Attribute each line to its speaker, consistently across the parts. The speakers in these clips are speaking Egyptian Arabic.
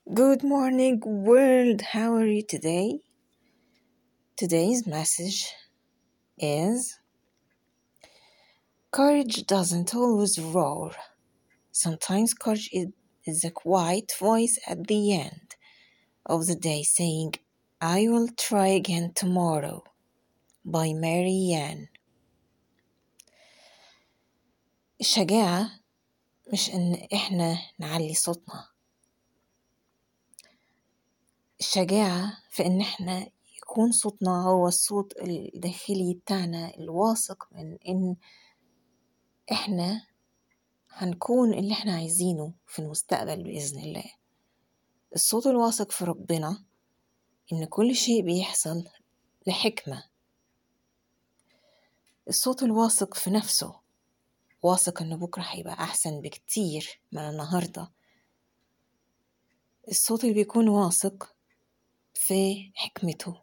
Speaker 1: Good morning, world. How are you today? Today's message is Courage doesn't always roar. Sometimes courage is, is a quiet voice at the end of the day saying, I will try again tomorrow by Mary Ann. الشجاعة مش إن إحنا نعلي صوتنا الشجاعة في إن إحنا يكون صوتنا هو الصوت الداخلي بتاعنا الواثق من إن إحنا هنكون اللي إحنا عايزينه في المستقبل بإذن الله الصوت الواثق في ربنا إن كل شيء بيحصل لحكمة الصوت الواثق في نفسه واثق إن بكرة هيبقى أحسن بكتير من النهاردة الصوت اللي بيكون واثق في حكمته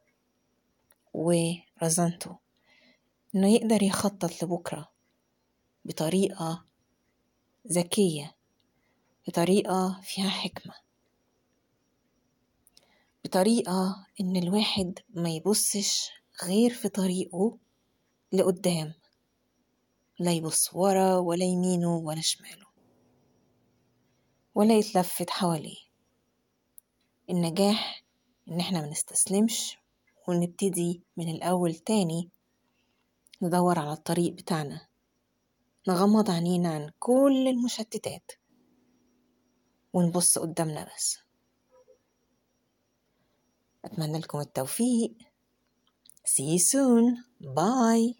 Speaker 1: ورزانته إنه يقدر يخطط لبكرة بطريقة ذكية بطريقة فيها حكمة بطريقة إن الواحد ما يبصش غير في طريقه لقدام لا يبص ورا ولا يمينه ولا شماله ولا يتلفت حواليه النجاح إن إحنا منستسلمش ونبتدي من الأول تاني ندور على الطريق بتاعنا نغمض عينينا عن كل المشتتات ونبص قدامنا بس أتمنى لكم التوفيق See you soon. Bye.